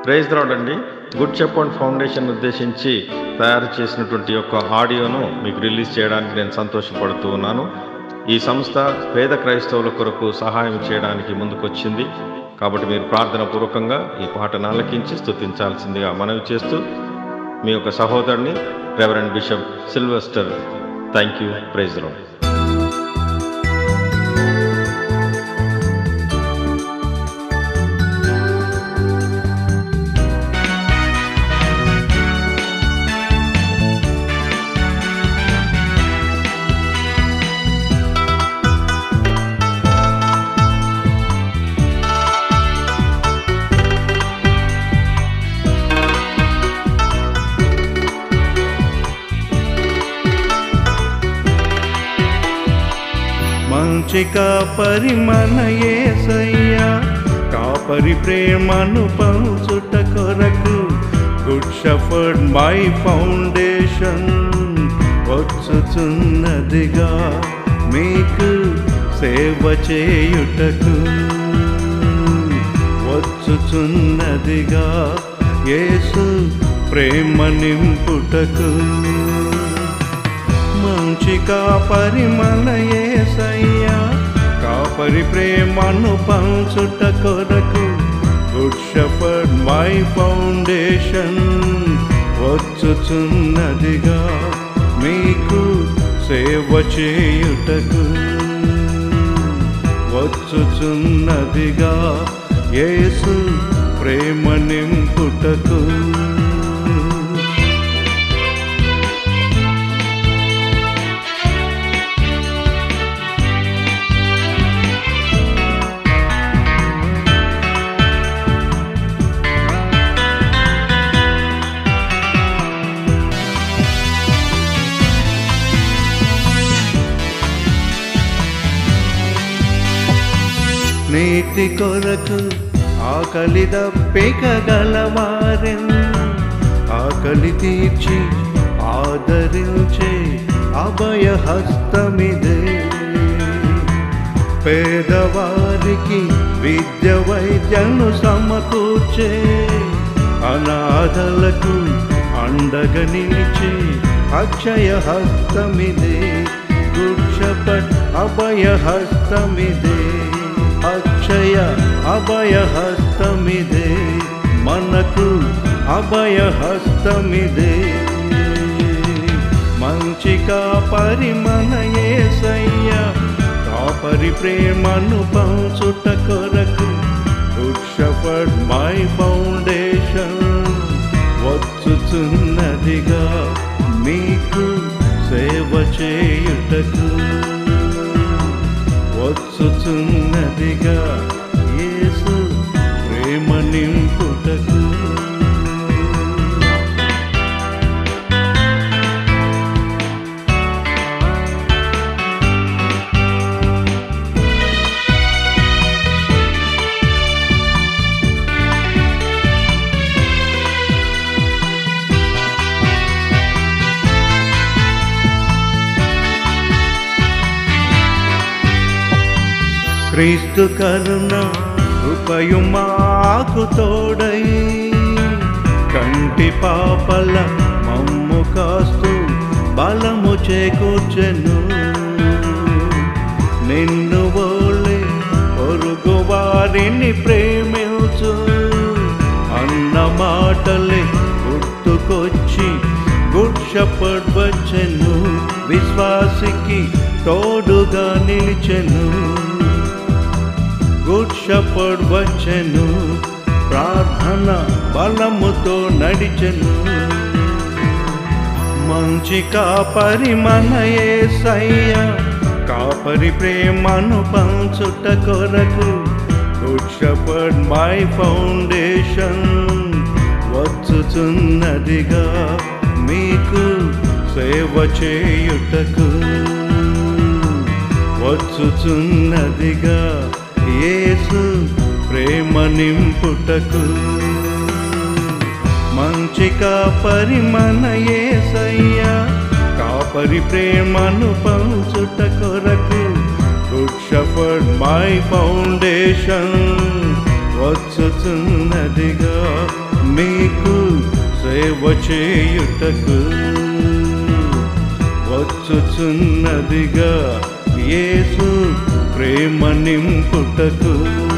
praise రావడండి good shepherd foundation ఉద్దేశించి తయారు చేసినటువంటి యొక్క ఆడియోను మీకు రిలీజ్ చేయడానికి నేను సంతోషపడుతూ ఉన్నాను ఈ సంస్థ పేద క్రైస్తవుల కొరకు సహాయం చేయడానికి ముందుకొచ్చింది కాబట్టి మీరు ప్రార్థన పూర్వకంగా ఈ పాటను ఆలకించి స్తుతించాల్సిందిగా మనవి చేస్తూ మీ యొక్క సహోదరుని reverend bishop Sylvester thank you praise Rao మంచి కాపరి మన యేసయ్యా కాపరి ప్రేమను పంచుట కొరకు గుడ్ షఫర్డ్ మై ఫౌండేషన్ వచ్చుచున్నదిగా మీకు సేవ చేయుటకు వచ్చుచున్నదిగా యేసు ప్రేమ నింపుటకు మంచి కాపరి మన యేసయ్యా కాపరి ప్రేమను పంచుట కొరకు గుడ్ షఫర్డ్ మై ఫౌండేషన్ వచ్చుచున్నదిగా మీకు సేవ చేయుటకు వచ్చుచున్నదిగా యేసు ప్రేమ నింపుటకు నీతి కొరకు ఆకలి దప్పిక గలవారెన్ ఆకలి తీర్చి ఆదరించే అభయ హస్తమిదే పేదవారికి విద్య వైద్యను సమకూర్చే అనాథలకు అండగా నిలిచే అక్షయ హస్తమిదే గుడ్షపట్ అభయ హస్తమిదే అక్షయ అభయ హస్తమిదే మనకు అభయ హస్తమిదే మంచి కాపరి మన యేసయ్య కాపరి ప్రేమను పంచుట కొరకు ఉక్షపడ్ మై ఫౌండేషన్ వచ్చుచున్నదిగా మీకు సేవ చేయుటకు వచ్చుచున్నదిగా యేసు ప్రేమ నింపుటకు క్రీస్తు కరుణ కృపయు మాకు తోడై కంటి పాపల మమ్ము కాస్తూ బలము చేకూర్చెను నిన్ను ఓలే పొరుగు వారిని ప్రేమించు అన్న మాటలే గుర్తుకొచ్చి గుడ్ షపర్డ్ వచ్చెను విశ్వాసికి తోడుగా నిలిచెను గుడ్ షపర్డ్ వచ్చెను ప్రార్థన బలముతో నడిచెను మంచి కాపరి మన యేసయ్య కాపరి ప్రేమను పంచుట కొరకు గుడ్ షపర్డ్ మై ఫౌండేషన్ వచ్చుచున్నదిగా మీకు సేవ చేయుటకు వచ్చుచున్నదిగా యేసు ప్రేమ నింపుటకు మంచి కాపరి మన యేసయ్య కాపరి ప్రేమను పంచుట కొరకు గుడ్ షఫర్డ్ మై ఫౌండేషన్ వచ్చుచున్నదిగా మీకు సేవ చేయుటకు వచ్చుచున్నదిగా యేసు ప్రేమ నింపుటకు